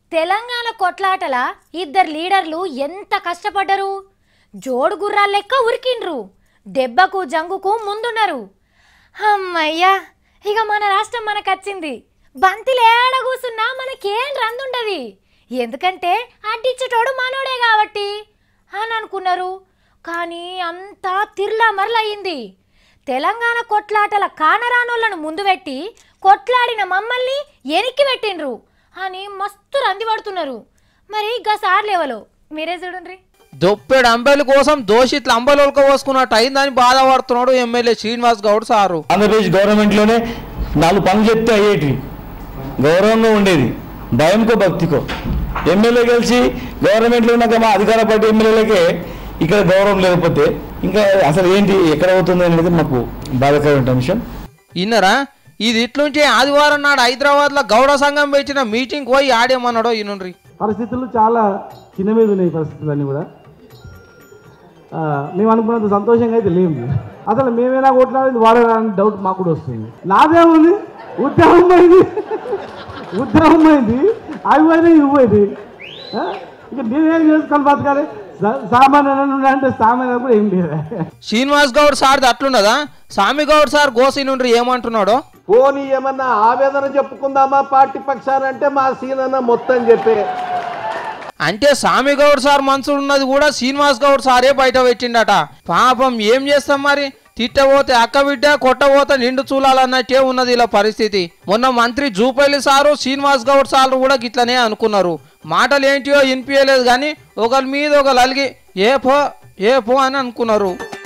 తెలంగాణ కొట్లాటల ఇద్దరు లీడర్లు ఎంత కష్టపడ్డరు జోడు గుర్రాల లెక్క ఉరికిండ్రు దెబ్బకు జంగుకు ముందున్నారు అమ్మయ్యా ఇక మన రాష్ట్రం మనకచ్చింది బంతిలు ఏడ కూసున్నా మనకేం రందుండది ఎందుకంటే అడ్డిచ్చేటోడు మనోడే కాబట్టి అని అనుకున్నారు కానీ అంతా తిర్లా మరలయ్యింది తెలంగాణ కొట్లాటల కానరానోళ్లను ముందు పెట్టి కొట్లాడిన మమ్మల్ని ఎనికి పెట్టిండ్రు అని మస్తు రంది పడుతున్నారు మరి గా సార్ లేవలో మీరే చూడండి దొప్పెడు అంబెల కోసం దోషితులు అంబలోక పోసుకున్నట్టు అయిందని బాధపడుతున్నాడు ఎమ్మెల్యే శ్రీనివాస్ గౌడ్ సారు ఆంధ్రప్రదేశ్ గవర్నమెంట్లోనే నాలుగు పనులు చెప్తే అయ్యేటివి గౌరవంగా ఉండేది భయంకో భక్తికో ఎమ్మెల్యే గెలిచి గవర్నమెంట్లో ఉన్నాక మా అధికార పార్టీ ఎమ్మెల్యేలకే ఇక్కడ గౌరవం లేకపోతే ఇంకా అసలు ఏంటి ఎక్కడ అవుతుంది అనేది మాకు బాధాకరమైన అంశం ఇన్నరా ఇది ఇట్లుంటే ఆదివారం నాడు హైదరాబాద్ లో గౌడ సంఘం పెట్టిన మీటింగ్ పోయి ఆడేమన్నాడో ఈనుండ్రి పరిస్థితులు చాలా చిన్న మీద ఉన్నాయి పరిస్థితులన్నీ కూడా ఆ, మేము అనుకున్నంత సంతోషంగా అయితే లేము అసలు మేమేనా కొట్లాడేది వాడేనా అని డౌట్ మాకు కూడా వస్తుంది నాదేముంది ఉద్యోగం పోయింది ఉద్యోగం పోయింది అవి పోయినాయి ఇవి పోయింది ఆ? ఇక నేనేం చేసుకొని బతకాలి సా- సామాన్యులను అంటే సామాన్య కూడా ఏం లేదు శ్రీనివాస్ గౌడ్ సార్ది అట్లున్నదా స్వామి గౌడ్ సార్ గోసి నుండి ఏమంటున్నాడో పోనీ ఏమన్నా ఆవేదన చెప్పుకుందామా పార్టీ పక్షానంటే మా సీనన్న మొత్తం చెప్పే అంటే స్వామి గౌడ్ సార్ మనసులో ఉన్నది కూడా శ్రీనివాస్ గౌడ్ సారే బయట పెట్టిండట పాపం ఏం చేస్తాం మరి తిట్టబోతే అక్క బిడ్డ కొట్టబోతే నిండు చూలాలన్నట్టే ఉన్నది ఇలా పరిస్థితి మొన్న మంత్రి జూపల్లి సారు శ్రీనివాస్ గౌడ్ సార్లు కూడా గిట్లనే అనుకున్నారు మాటలు ఏంటియో వినిపించలేదు కానీ ఒకరి మీద ఒకరు అలిగి ఏ పో ఏ పో అని అనుకున్నారు